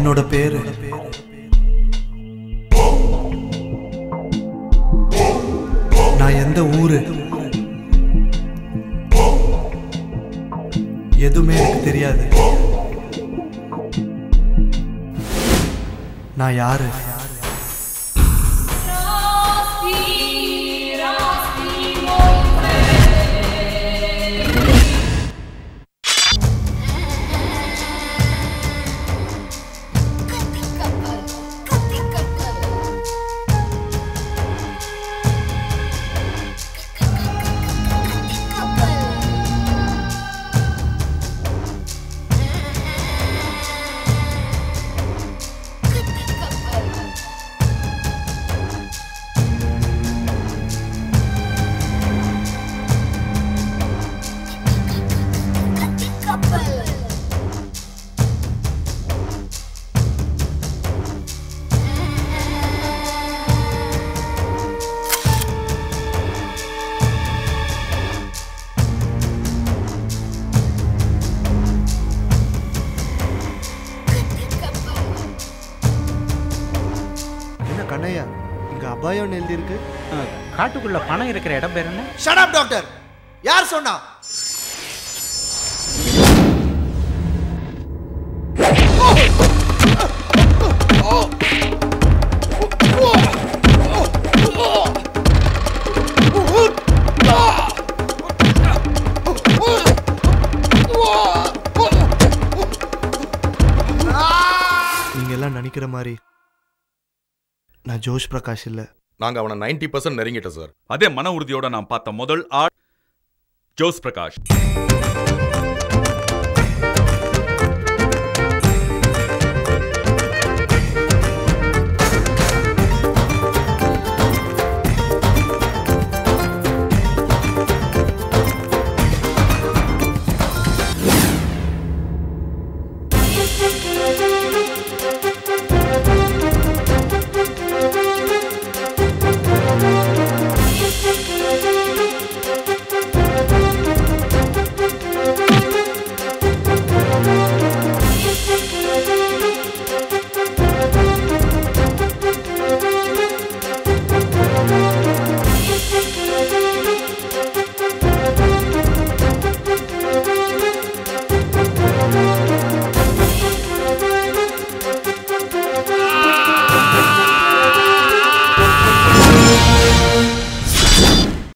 என்னோட பேரு நான் எந்த ஊரு எதுவுமே எனக்கு தெரியாது நான் யாரு என்ன கண்ணையா இங்க அபாயம் எழுதியிருக்கு காட்டுக்குள்ள பணம் இருக்கிற இடம் பேர் என்ன ஷட் அப் டாக்டர் யார் சொன்னா நீங்க எல்லாம் நினைக்கிற மாதிரி நான் ஜோஷ் பிரகாஷ் இல்லை நாங்க அவனை 90% பர்சன்ட் நெருங்கிட்டோம் சார் அதே மன உறுதியோட நான் பார்த்த முதல் ஆள் ஜோஸ் பிரகாஷ்